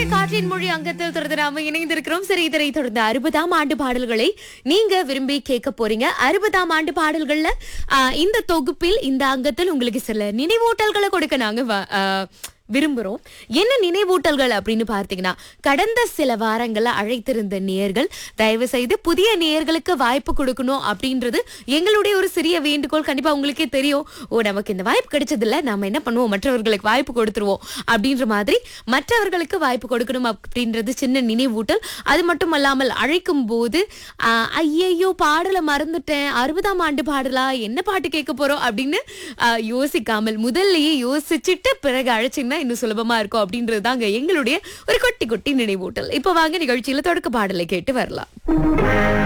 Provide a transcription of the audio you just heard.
காற்றின் மொழி அங்கத்தில் தொடர்ந்து நாம இணைந்திருக்கிறோம் சரி இதனை தொடர்ந்து அறுபதாம் ஆண்டு பாடல்களை நீங்க விரும்பி கேட்க போறீங்க அறுபதாம் ஆண்டு பாடல்கள்ல ஆ, இந்த தொகுப்பில் இந்த அங்கத்தில் உங்களுக்கு சில நினைவூட்டல்களை கொடுக்க நாங்க வ- ஆ, விரும்புறோம் என்ன நினைவூட்டல்கள் அப்படின்னு பார்த்தீங்கன்னா கடந்த சில வாரங்கள்ல அழைத்திருந்த நேயர்கள் தயவு செய்து புதிய நேயர்களுக்கு வாய்ப்பு கொடுக்கணும் அப்படின்றது எங்களுடைய ஒரு சிறிய வேண்டுகோள் கண்டிப்பா உங்களுக்கே தெரியும் ஓ நமக்கு இந்த வாய்ப்பு கிடைச்சதில்ல நாம என்ன பண்ணுவோம் மற்றவர்களுக்கு வாய்ப்பு கொடுத்துருவோம் அப்படின்ற மாதிரி மற்றவர்களுக்கு வாய்ப்பு கொடுக்கணும் அப்படின்றது சின்ன நினைவூட்டல் அது மட்டும் அல்லாமல் அழைக்கும் போது ஆஹ், ஐயையோ பாடலை மறந்துட்டேன் அறுபதாம் ஆண்டு பாடலா என்ன பாட்டு கேட்க போறோம் அப்படின்னு ஆஹ், யோசிக்காமல் முதல்லயே யோசிச்சுட்டு பிறகு அழைச்சிங்கன்னா இன்னும் சுலபமா இருக்கும் அப்படின்றது தாங்க எங்களுடைய ஒரு குட்டி குட்டி நினைவூட்டல் இப்போ வாங்க நிகழ்ச்சியில தொடக்க பாடலை கேட்டு வரலாம்